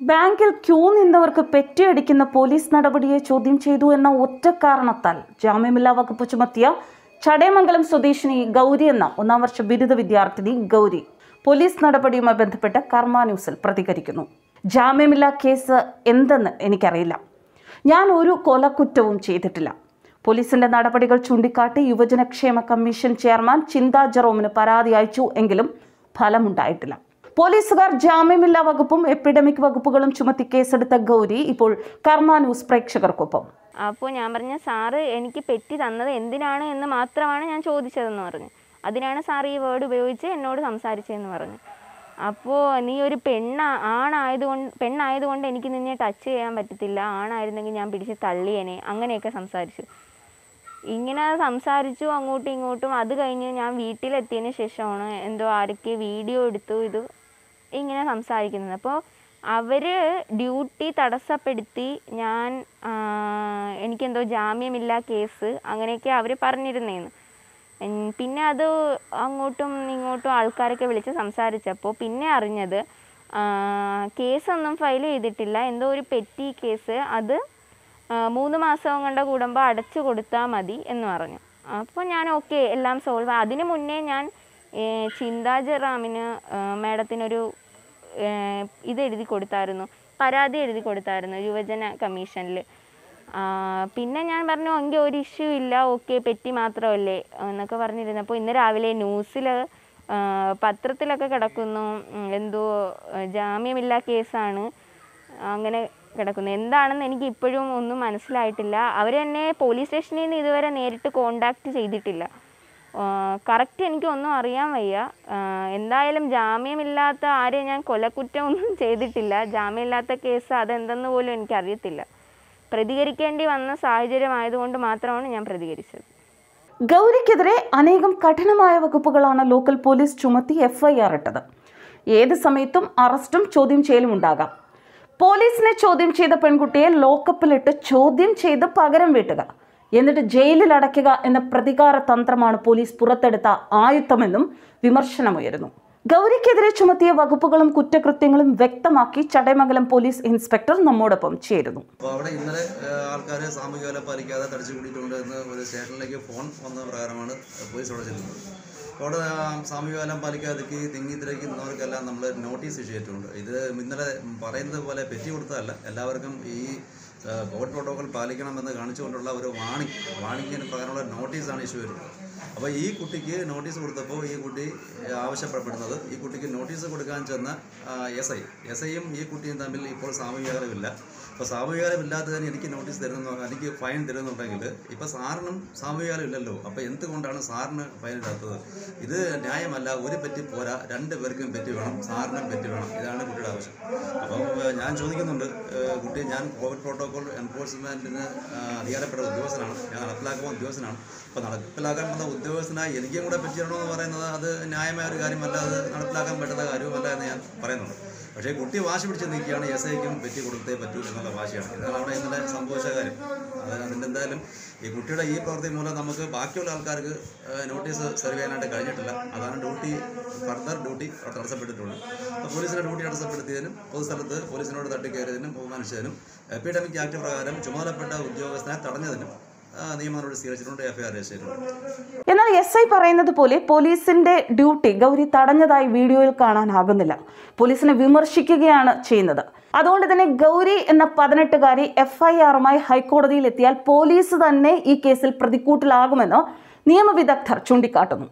ബാങ്കിൽ Q നിന്നവർക്ക് പെറ്റിയടിക്കുന്ന police നടപടിയെ ചോദ്യം ചെയ്തു എന്ന ഒറ്റ കാരണത്താൽ ജാമ്യമില്ലാ വകുപ്പ് ചുമത്തിയ ചടയമംഗലം സ്വദേശിനി ഗൗരി എന്ന ഒന്നാം വർഷ ബിരുദ വിദ്യാർത്ഥിനി ഗൗരി പോലീസ് നടപടിയുമായി ബന്ധപ്പെട്ട് കർമ്മ ന്യൂസിൽ പ്രതികരിക്കുന്നു ജാമ്യമില്ലാ കേസ് എന്തെന്ന് എനിക്കറിയില്ല ഞാൻ ഒരു കൊലക്കുറ്റവും ചെയ്തിട്ടില്ല പോലീസിന്റെ നടപടികൾ ചൂണ്ടിക്കാട്ടി യുവജനക്ഷേമ കമ്മീഷൻ ചെയർമാൻ ചിന്താ ജെറോമിന് പരാതി അയച്ചു എങ്കിലും ഫലമുണ്ടായിട്ടില്ല പോലീസുകാർ ജാമ്യമില്ലാ വകുപ്പും എപ്പിഡമിക് വകുപ്പുകളും ചുമത്തി കേസെടുത്ത ഗൗരി ഇപ്പോൾ കർമ്മ ന്യൂസ് പ്രേക്ഷകർക്കൊപ്പം അപ്പോൾ ഞാൻ പറഞ്ഞ സാറ് എനിക്ക് പെറ്റി തന്നത് എന്തിനാണ് എന്ന് മാത്രമാണ് ഞാൻ ചോദിച്ചതെന്ന് പറഞ്ഞു അതിനാണ് സാർ ഈ വേർഡ് ഉപയോഗിച്ച് എന്നോട് സംസാരിച്ചതെന്ന് പറഞ്ഞു അപ്പോൾ നീ ഒരു പെണ്ണ ആണായതുകൊണ്ട് പെണ്ണായതുകൊണ്ട് എനിക്ക് നിന്നെ ടച്ച് ചെയ്യാൻ പറ്റത്തില്ല ആണായിരുന്നെങ്കിൽ ഞാൻ പിടിച്ച് തള്ളിയേനെ അങ്ങനെയൊക്കെ സംസാരിച്ചു ഇങ്ങനെ സംസാരിച്ചു അങ്ങോട്ടും ഇങ്ങോട്ടും അത് കഴിഞ്ഞ് ഞാൻ വീട്ടിലെത്തിയതിന് ശേഷമാണ് എന്തോ ആരൊക്കെ വീഡിയോ എടുത്തു ഇത് ഇങ്ങനെ സംസാരിക്കുന്നത് അപ്പോൾ അവർ ഡ്യൂട്ടി തടസ്സപ്പെടുത്തി ഞാൻ ആ, എനിക്കെന്തോ ജാമ്യമില്ല കേസ് അങ്ങനെയൊക്കെ അവർ പറഞ്ഞിരുന്നേന്ന് ഉം, പിന്നെ അത് അങ്ങോട്ടും ഇങ്ങോട്ടും ആൾക്കാരൊക്കെ വിളിച്ച് സംസാരിച്ചപ്പോൾ പിന്നെ അറിഞ്ഞത് ആ, കേസൊന്നും ഫയൽ ചെയ്തിട്ടില്ല എന്തോ ഒരു പെറ്റി കേസ് അത് ആ, മൂന്ന് മാസം കണ്ട കൂടുമ്പോൾ അടച്ചു കൊടുത്താൽ മതി എന്ന് പറഞ്ഞു അപ്പോൾ ഞാൻ ഓക്കെ എല്ലാം സോൾവ് അതിന് മുന്നേ ഞാൻ ഏ, ചിന്താ ജെറാമിന് മാഡത്തിനൊരു ഇത് എഴുതി കൊടുത്തായിരുന്നു പരാതി എഴുതി കൊടുത്തായിരുന്നു യുവജന കമ്മീഷനിൽ പിന്നെ ഞാൻ പറഞ്ഞു എങ്കിൽ ഒരു ഇഷ്യൂ ഇല്ല ഓക്കെ പെറ്റി മാത്രമല്ലേ എന്നൊക്കെ പറഞ്ഞിരുന്നപ്പോൾ ഇന്ന് രാവിലെ ന്യൂസിൽ പത്രത്തിലൊക്കെ കിടക്കുന്നു ഉം, എന്തോ ഏഹ്, ജാമ്യമില്ലാ കേസാണ് അങ്ങനെ കിടക്കുന്നു എന്താണെന്ന് എനിക്ക് ഇപ്പോഴും ഒന്നും മനസ്സിലായിട്ടില്ല അവർ എന്നെ പോലീസ് സ്റ്റേഷനിൽ നിന്ന് ഇതുവരെ നേരിട്ട് കോണ്ടാക്ട് ചെയ്തിട്ടില്ല കറക്റ്റ് എനിക്കൊന്നും അറിയാൻ വയ്യ ആ, എന്തായാലും ജാമ്യമില്ലാത്ത ആരെയും ഞാൻ കൊലക്കുറ്റം ഒന്നും ചെയ്തിട്ടില്ല ജാമ്യമില്ലാത്ത കേസ് അതെന്തെന്ന് പോലും എനിക്കറിയത്തില്ല പ്രതികരിക്കേണ്ടി വന്ന സാഹചര്യം ആയതുകൊണ്ട് മാത്രമാണ് ഞാൻ പ്രതികരിച്ചത് ഗൗരിക്കെതിരെ അനേകം കഠിനമായ വകുപ്പുകളാണ് ലോക്കൽ പോലീസ് ചുമത്തി എഫ്ഐആർ ഇട്ടത് ഏത് സമയത്തും അറസ്റ്റും ചോദ്യം ചെയ്യലും ഉണ്ടാകാം പോലീസിനെ ചോദ്യം ചെയ്ത പെൺകുട്ടിയെ ലോക്കപ്പിലിട്ട് ചോദ്യം ചെയ്ത് പകരം വീട്ടുക എന്നിട്ട് ജയിലിൽ അടയ്ക്കുക എന്ന പ്രതികാര തന്ത്രമാണ് പോലീസ് പുറത്തെടുത്ത ആയുധമെന്നും വിമർശനമുയരുന്നു ഗൗരിക്കെതിരെ ചുമത്തിയ വകുപ്പുകളും കുറ്റകൃത്യങ്ങളും വ്യക്തമാക്കി ചടയമംഗലം പോലീസ് ഇൻസ്പെക്ടർ നമ്മോടൊപ്പം ചേരുന്നു അപ്പോൾ അവിടെ ഇന്നലെ ആൾക്കാർ സാമൂഹിക അകലം പാലിക്കാതെ തടിച്ചു കൂടിയിട്ടുണ്ട് എന്ന് ഒരു സ്റ്റേഷനിലേക്ക് ഫോൺ വന്ന പ്രകാരമാണ് പോലീസ് അവിടെ ചെല്ലുന്നത് അപ്പോൾ അവിടെ ആ സാമൂഹിക അകലം പാലിക്കാതെ തിങ്ങി തിരക്കുന്നവർക്കെല്ലാം നമ്മൾ നോട്ടീസ് ഇഷ്യൂ ചെയ്തിട്ടുണ്ട് ഇത് ഇന്നലെ പറയുന്നത് പോലെ പെറ്റി കൊടുത്തതല്ല എല്ലാവർക്കും ഈ ആ, കോവിഡ് പ്രോട്ടോകോൾ പാലിക്കണമെന്ന് കാണിച്ചുകൊണ്ടുള്ള ഒരു വാണിംഗ് വാണിങ്ങിന് പ്രകാരമുള്ള നോട്ടീസാണ് ഇഷ്യൂ ചെയ്തിട്ടുള്ളത് അപ്പോൾ ഈ കുട്ടിക്ക് നോട്ടീസ് കൊടുത്തപ്പോൾ ഈ കുട്ടി ആവശ്യപ്പെടുന്നത് ഈ കുട്ടിക്ക് നോട്ടീസ് കൊടുക്കാൻ ചെന്ന എസ് ഐ എസ് ഐയും ഈ കുട്ടിയും തമ്മിൽ ഇപ്പോൾ സാമൂഹികകരമില്ല അപ്പോൾ സാമൂഹികകരമില്ലാത്തതിന് എനിക്ക് നോട്ടീസ് തരുന്നു എനിക്ക് ഫൈൻ തരുന്നുണ്ടെങ്കിൽ ഇപ്പോൾ സാറിനും സാമൂഹികകാലം ഇല്ലല്ലോ അപ്പോൾ എന്തുകൊണ്ടാണ് സാറിന് ഫൈൻ ഇടാത്തത് ഇത് ന്യായമല്ല ഒരു പെറ്റി പോരാ രണ്ട് പേർക്കും പെറ്റി വേണം സാറിനും പെറ്റി വേണം ഇതാണ് കുട്ടിയുടെ ആവശ്യം അപ്പം ഏഹ്, ഞാൻ ചോദിക്കുന്നുണ്ട് ഏഹ്, കുട്ടി ഞാൻ കോവിഡ് പ്രോട്ടോകോൾ എൻഫോഴ്സ്മെൻറ്റിന് അധികാരപ്പെട്ട ഉദ്യോഗസ്ഥനാണ് ഞാൻ നടപ്പിലാക്കുന്ന ഉദ്യോഗസ്ഥനാണ് അപ്പോൾ നടപ്പിലാക്കാൻ വന്ന ഉദ്യോഗസ്ഥനായി എനിക്കും കൂടെ പറ്റിയണമെന്ന് പറയുന്നത് അത് ന്യായമായ ഒരു കാര്യമല്ല അത് നടപ്പിലാക്കാൻ പറ്റുന്ന കാര്യവുമല്ല എന്ന് ഞാൻ പറയുന്നുണ്ട് പക്ഷേ കുട്ടി വാശി പിടിച്ച് നിൽക്കുകയാണ് എസ് ഐക്കും പെറ്റി കൊടുത്തേ പറ്റൂ എന്നുള്ള വാശിയാണ് ഇതാണ് അവിടെ ഇന്നലെ സംഭവിച്ച കാര്യം അത് അതിൻ്റെ എന്തായാലും ഈ കുട്ടിയുടെ ഈ പ്രവൃത്തി മൂലം നമുക്ക് ബാക്കിയുള്ള ആൾക്കാർക്ക് ഏഹ്, നോട്ടീസ് സെർവ് ചെയ്യാനായിട്ട് കഴിഞ്ഞിട്ടില്ല അതാണ് ഡ്യൂട്ടി ഫർദർ ഡ്യൂട്ടി അവിടെ തടസ്സപ്പെട്ടിട്ടുള്ളത് അപ്പോൾ പോലീസിൻ്റെ ഡ്യൂട്ടി തടസ്സപ്പെടുത്തിയതിനും പൊതുസ്ഥലത്ത് പോലീസിനോട് തട്ടിക്കയറിയതിനും ബഹുമാനിച്ചതിനും എപ്പിഡമിക് ആക്ട് പ്രകാരം ചുമതലപ്പെട്ട ഉദ്യോഗസ്ഥനെ തടഞ്ഞതിനും ആ, നിയമ നടപടി സ്വീകരിച്ചിട്ടുണ്ട് എഫ്ഐആർ രജിസ്റ്റർ ചെയ്തിട്ടുണ്ട് എന്നാൽ എസ് ഐ പറയുന്നത് പോലെ പോലീസിന്റെ ഡ്യൂട്ടി ഗൗരി തടഞ്ഞതായി വീഡിയോയിൽ കാണാനാകുന്നില്ല പോലീസിനെ വിമർശിക്കുകയാണ് ചെയ്യുന്നത് അതുകൊണ്ട് തന്നെ ഗൗരി എന്ന പതിനെട്ടുകാരി എഫ്ഐആറുമായി ഹൈക്കോടതിയിൽ എത്തിയാൽ പോലീസ് തന്നെ ഈ കേസിൽ പ്രതിക്കൂട്ടിലാകുമെന്ന് നിയമവിദഗ്ധർ ചൂണ്ടിക്കാട്ടുന്നു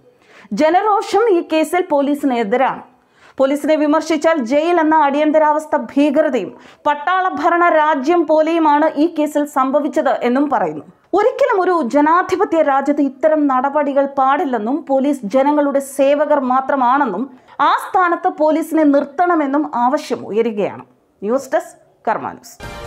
ജനരോഷം ഈ കേസിൽ പോലീസിനെതിരാണ് പോലീസിനെ വിമർശിച്ചാൽ ജയിൽ എന്ന അടിയന്തരാവസ്ഥ ഭീകരതയും പട്ടാള ഭരണ രാജ്യം പോലെയുമാണ് ഈ കേസിൽ സംഭവിച്ചത് എന്നും പറയുന്നു ഒരിക്കലും ഒരു ജനാധിപത്യ രാജ്യത്ത് ഇത്തരം നടപടികൾ പാടില്ലെന്നും പോലീസ് ജനങ്ങളുടെ സേവകർ മാത്രമാണെന്നും ആ സ്ഥാനത്ത് പോലീസിനെ നിർത്തണമെന്നും ആവശ്യം ഉയരുകയാണ് ന്യൂസ് ഡെസ്ക് കർമാ ന്യൂസ്